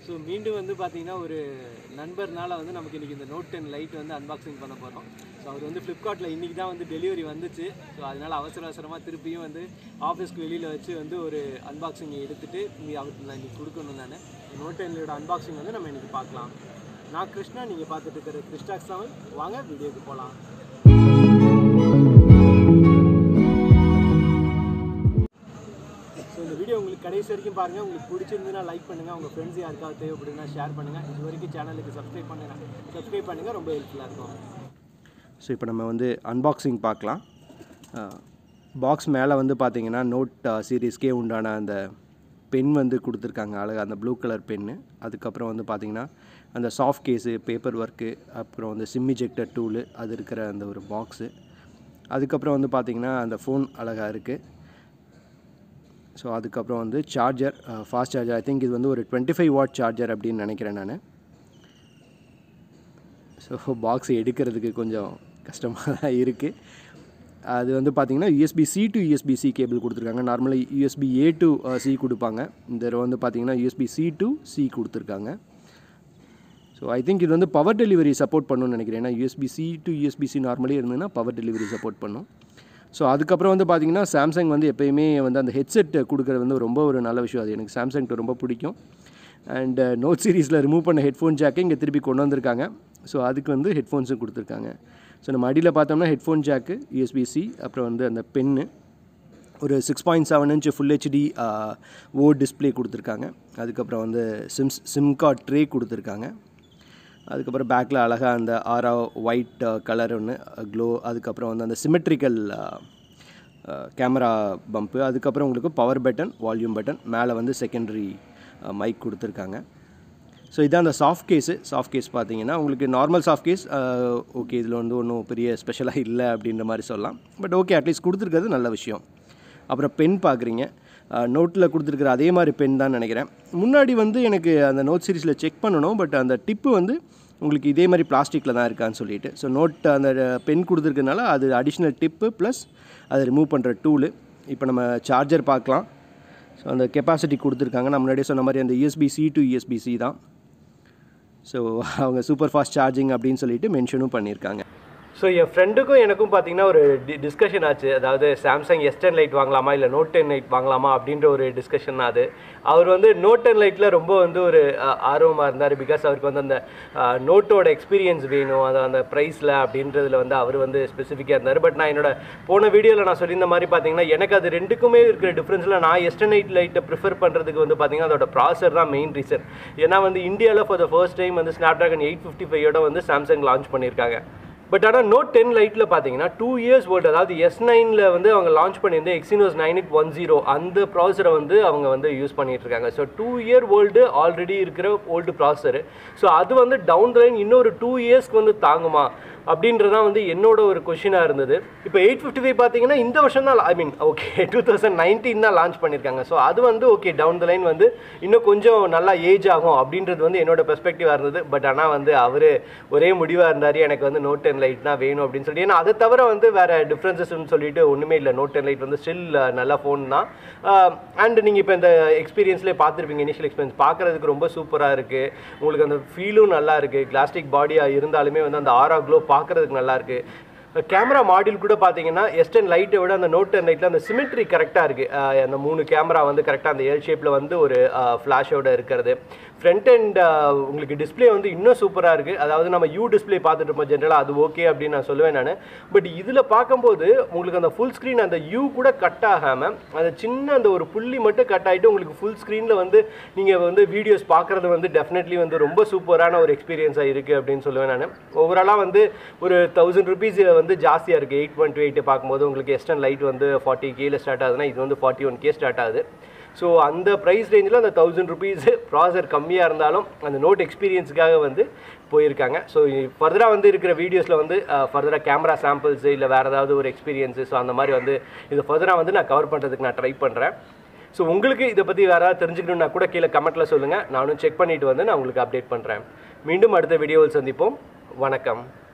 so மீண்டும் வந்து பார்த்தீங்கன்னா ஒரு நண்பர்னால வந்து நமக்கு இன்றைக்கி இந்த நோட் டென் லைட் வந்து அன்பாக்சிங் பண்ண போகிறோம் ஸோ அவர் வந்து ஃப்ளிப்கார்ட்டில் இன்றைக்கி தான் வந்து டெலிவரி வந்துச்சு ஸோ அதனால் அவசர அவசரமாக திருப்பியும் வந்து ஆஃபீஸ்க்கு வெளியில் வச்சு வந்து ஒரு அன்பாக்சிங் எடுத்துகிட்டு இங்கே அவருக்கு நான் இன்றைக்கி கொடுக்கணும் நான் நோட் டென்லோட அன்பாக்சிங் வந்து நம்ம இன்றைக்கி பார்க்கலாம் நான் கிருஷ்ணா நீங்கள் பார்த்துட்டு இருக்கிற கிறிஸ்டாக்ஸ் தமிழ் வாங்க வீடியோக்கு போகலாம் ஸோ இந்த வீடியோ உங்களுக்கு கடைசி வரைக்கும் பாருங்கள் உங்களுக்கு பிடிச்சிருந்துன்னா லைக் பண்ணுங்கள் உங்கள் ஃப்ரெண்ட்ஸ் யாருக்காவது தேவைப்படுதுன்னா ஷேர் பண்ணுங்கள் இது வரைக்கும் சேனலுக்கு சப்ஸ்கிரைப் பண்ணுங்கள் சப்ஸ்கிரைப் பண்ணுங்கள் ரொம்ப ஹெல்ப்ஃபுல்லாக இருக்கும் ஸோ இப்போ நம்ம வந்து அன்பாக்சிங் பார்க்கலாம் பாக்ஸ் மேலே வந்து பார்த்தீங்கன்னா நோட் சீரீஸ்க்கே உண்டான அந்த பென் வந்து கொடுத்துருக்காங்க அழகாக அந்த ப்ளூ கலர் பென்னு அதுக்கப்புறம் வந்து பார்த்தீங்கன்னா அந்த சாஃப்ட் கேஸு பேப்பர் ஒர்க்கு அப்புறம் வந்து சிம் இஜெக்டர் டூலு அது இருக்கிற அந்த ஒரு பாக்ஸு அதுக்கப்புறம் வந்து பார்த்தீங்கன்னா அந்த ஃபோன் அழகாக இருக்குது ஸோ அதுக்கப்புறம் வந்து charger fast charger I think இது வந்து ஒரு டுவெண்ட்டி ஃபைவ் வாட் சார்ஜர் அப்படின்னு நினைக்கிறேன் நான் ஸோ பாக்ஸ் எடுக்கிறதுக்கு கொஞ்சம் கஷ்டமாக தான் இருக்குது அது வந்து பார்த்திங்கன்னா USB C to USB C cable கொடுத்துருக்காங்க நார்மலாக யூஎஸ்பி ஏ டு சி கொடுப்பாங்க இந்த தடவை வந்து பார்த்திங்கன்னா யூஎஸ்பி சி டு சி கொடுத்துருக்காங்க ஸோ ஐ திங்க் இது வந்து பவர் டெலிவரி சப்போர்ட் பண்ணணும்னு நினைக்கிறேன் ஏன்னா USB C to USB C normally இருந்ததுன்னா பவர் டெலிவரி சப்போர்ட் பண்ணும் ஸோ அதுக்கப்புறம் வந்து பார்த்திங்கன்னா சாம்சங் வந்து எப்போயுமே வந்து அந்த ஹெட்செட் கொடுக்குறது வந்து ரொம்ப ஒரு நல்ல விஷயம் அது எனக்கு சாம்சங் ரொம்ப பிடிக்கும் அண்ட் நோட் சீரீஸில் ரிமூவ் பண்ண ஹெட்ஃபோன் ஜாக்கை இங்கே திருப்பி கொண்டு வந்திருக்காங்க ஸோ அதுக்கு வந்து ஹெட்ஃபோன்ஸும் கொடுத்துருக்காங்க ஸோ நம்ம அடியில் பார்த்தோம்னா ஹெட்ஃபோன் ஜாக்கு யூஎஸ்பி சி அப்புறம் வந்து அந்த பென்னு ஒரு six point seven inch full HD O display கொடுத்துருக்காங்க அதுக்கப்புறம் வந்து சிம்ஸ் சிம் கார்ட் ட்ரே கொடுத்துருக்காங்க அதுக்கப்புறம் பேக்கில் அழகாக அந்த ஆரா ஒயிட் கலர் ஒன்று க்ளோ அதுக்கப்புறம் வந்து அந்த சிமெட்ரிக்கல் கேமரா பம்ப்பு அதுக்கப்புறம் உங்களுக்கு பவர் பட்டன் வால்யூம் பட்டன் மேலே வந்து செகண்டரி மைக் கொடுத்துருக்காங்க ஸோ இதான் அந்த சாஃப்ட் கேஸு சாஃப்ட் கேஸ் பார்த்தீங்கன்னா உங்களுக்கு நார்மல் சாஃப்ட் கேஸ் ஓகே இதில் வந்து ஒன்றும் பெரிய ஸ்பெஷலாக இல்லை அப்படின்ற மாதிரி சொல்லலாம் பட் ஓகே அட்லீஸ்ட் கொடுத்துருக்கிறது நல்ல விஷயம் அப்புறம் பென் பார்க்குறீங்க நோட்டில் கொடுத்துருக்குற அதே மாதிரி பென் தான் நினைக்கிறேன் முன்னாடி வந்து எனக்கு அந்த நோட் சீரீஸில் செக் பண்ணணும் பட் அந்த டிப்பு வந்து உங்களுக்கு இதே மாதிரி பிளாஸ்டிக்கில் தான் இருக்கான்னு சொல்லிட்டு ஸோ நோட் அந்த பென் கொடுத்துருக்கனால அது அடிஷ்னல் டிப்பு ப்ளஸ் அதை ரிமூவ் பண்ணுற டூலு இப்போ நம்ம சார்ஜர் பார்க்கலாம் ஸோ அந்த கெப்பாசிட்டி கொடுத்துருக்காங்க நான் முன்னாடியே சொன்ன மாதிரி அந்த USB C to USB C தான் ஸோ அவங்க சூப்பர் ஃபாஸ்ட் சார்ஜிங் அப்படின்னு சொல்லிட்டு மென்ஷனும் பண்ணியிருக்காங்க ஸோ என் ஃப்ரெண்டுக்கும் எனக்கும் பார்த்தீங்கன்னா ஒரு டி டிஸ்கஷன் ஆச்சு அதாவது சாம்சங் எஸ் டென் லைட் வாங்கலாமா இல்லை நோட் டென் லைட் வாங்கலாமா அப்படின்ற ஒரு டிஸ்கஷன் அது அவர் வந்து நோட் டென் லைட்டில் ரொம்ப வந்து ஒரு ஆர்வமாக இருந்தார் பிகாஸ் அவருக்கு வந்து அந்த நோட்டோட எக்ஸ்பீரியன்ஸ் வேணும் அது அந்த ப்ரைஸில் அப்படின்றதுல வந்து அவர் வந்து ஸ்பெசிஃபிக்காக இருந்தார் பட் நான் என்னோட போன வீடியோவில் நான் சொல்லியிருந்த மாதிரி பார்த்தீங்கன்னா எனக்கு அது ரெண்டுக்குமே இருக்கிற டிஃப்ரென்ஸில் நான் எஸ்டன் நைட் லைட்டை ப்ரிஃபர் பண்ணுறதுக்கு வந்து பார்த்தீங்கன்னா அதோட ப்ராசர் தான் மெயின் ரீசன் ஏன்னா வந்து இந்தியாவில் ஃபார் த ஃபர்ஸ்ட் டைம் வந்து ஸ்னாப் ட்ராகன் எயிட் ஃபிஃப்டி ஃபைவோட வந்து சாம்சங் லான்ச் பண்ணியிருக்காங்க பட் ஆனால் நோட் டென் லைட்டில் பார்த்தீங்கன்னா டூ இயர்ஸ் ஓல்டு அதாவது எஸ் நைனில் வந்து அவங்க லான்ச் பண்ணியிருந்த Exynos nine eight one zero அந்த ப்ராசரை வந்து அவங்க வந்து யூஸ் பண்ணிட்டு இருக்காங்க so two year old already இருக்கிற ஓல்டு ப்ராசரு ஸோ அது வந்து டவுன் த லைன் இன்னொரு டூ இயர்ஸ்க்கு வந்து தாங்குமா அப்படின்றதான் வந்து என்னோட ஒரு கொஷினாக இருந்தது இப்போ எயிட் ஃபிஃப்டி ஃபைவ் பார்த்தீங்கன்னா இந்த வருஷம் தான் I mean okay two thousand nineteen தான் லான்ச் பண்ணியிருக்காங்க ஸோ அது வந்து ஓகே டவுன் த லைன் வந்து இன்னும் கொஞ்சம் நல்லா ஏஜ் ஆகும் அப்படின்றது வந்து என்னோட பெர்ஸ்பெக்டிவாக இருந்தது பட் ஆனால் வந்து அவர் ஒரே முடிவாக இருந்தார் எனக்கு வந்து நோட் டென் லைட் தான் வேணும் அப்படின்னு சொல்லி ஏன்னா அதை தவிர வந்து வேறு டிஃப்ரென்சஸ்ன்னு சொல்லிட்டு ஒன்றுமே இல்லை நோட் டென் லைட் வந்து ஸ்டில் நல்ல ஃபோன் தான் அண்ட் நீங்கள் இப்போ இந்த எக்ஸ்பீரியன்ஸ்லேயே பார்த்துருப்பீங்க இனிஷியல் எக்ஸ்பீரியன்ஸ் பார்க்குறதுக்கு ரொம்ப சூப்பராக இருக்குது உங்களுக்கு அந்த ஃபீலும் நல்லா இருக்குது கிளாஸ்டிக் பாடியாக இருந்தாலுமே வந்து அந்த ஆரா க்ளோ பார்க்குறதுக்கு நல்லா இருக்குது கேமரா மாடியூல் கூட பார்த்தீங்கன்னா எஸ்டன் லைட்டை விட அந்த நோட் டென் லைட்டில் அந்த சிமெட்ரி கரெக்டாக இருக்குது அந்த மூணு கேமரா வந்து கரெக்டாக அந்த எல் ஷேப்பில் வந்து ஒரு ஃப்ளாஷோட இருக்கிறது ஃப்ரண்ட் அண்ட் உங்களுக்கு டிஸ்பிளே வந்து இன்னும் சூப்பராக இருக்குது அதாவது நம்ம யூ டிஸ்பிளே பார்த்துட்டு இருப்போம் ஜென்ரலாக அது ஓகே அப்படின்னு நான் சொல்லுவேன் நான் பட் இதில் பார்க்கும்போது உங்களுக்கு அந்த ஃபுல் ஸ்க்ரீன் அந்த யூ கூட கட் ஆகாமல் அந்த சின்ன அந்த ஒரு புள்ளி மட்டும் கட் ஆகிட்டு உங்களுக்கு ஃபுல் ஸ்க்ரீனில் வந்து நீங்கள் வந்து வீடியோஸ் பார்க்குறது வந்து டெஃபினெட்லி வந்து ரொம்ப சூப்பரான ஒரு எக்ஸ்பீரியன்ஸாக இருக்குது அப்படின்னு சொல்லுவேன் நான் ஓவராலாக வந்து ஒரு தௌசண்ட் ருபீஸ் வந்து ஜாஸ்தியாக இருக்குது எயிட் ஒன் டூ எயிட்டு பார்க்கும்போது உங்களுக்கு எஸ்டன் லைட் வந்து ஃபார்ட்டி கேல ஸ்டார்ட் ஆகுதுன்னா இது வந்து ஃபார்ட்டி ஒன் கே ஸ்டார்ட் ஆகுது ஸோ அந்த ப்ரைஸ் ரேஞ்சில் அந்த தௌசண்ட் ருபீஸ் ப்ராசர் கம்மியாக இருந்தாலும் அந்த நோட் எக்ஸ்பீரியன்ஸுக்காக வந்து போயிருக்காங்க ஸோ ஃபர்தராக வந்து இருக்கிற வீடியோஸில் வந்து ஃபர்தராக கேமரா சாம்பிள்ஸு இல்லை வேறு ஏதாவது ஒரு எக்ஸ்பீரியன்ஸு ஸோ அந்த மாதிரி வந்து இது ஃபர்தராக வந்து நான் கவர் பண்ணுறதுக்கு நான் ட்ரை பண்ணுறேன் ஸோ உங்களுக்கு இதை பற்றி வேறு ஏதாவது தெரிஞ்சுக்கணுன்னா கூட கீழே கமெண்ட்டில் சொல்லுங்கள் நானும் செக் பண்ணிவிட்டு வந்து நான் உங்களுக்கு அப்டேட் பண்ணுறேன் மீண்டும் அடுத்த வீடியோவில் சந்திப்போம் வணக்கம்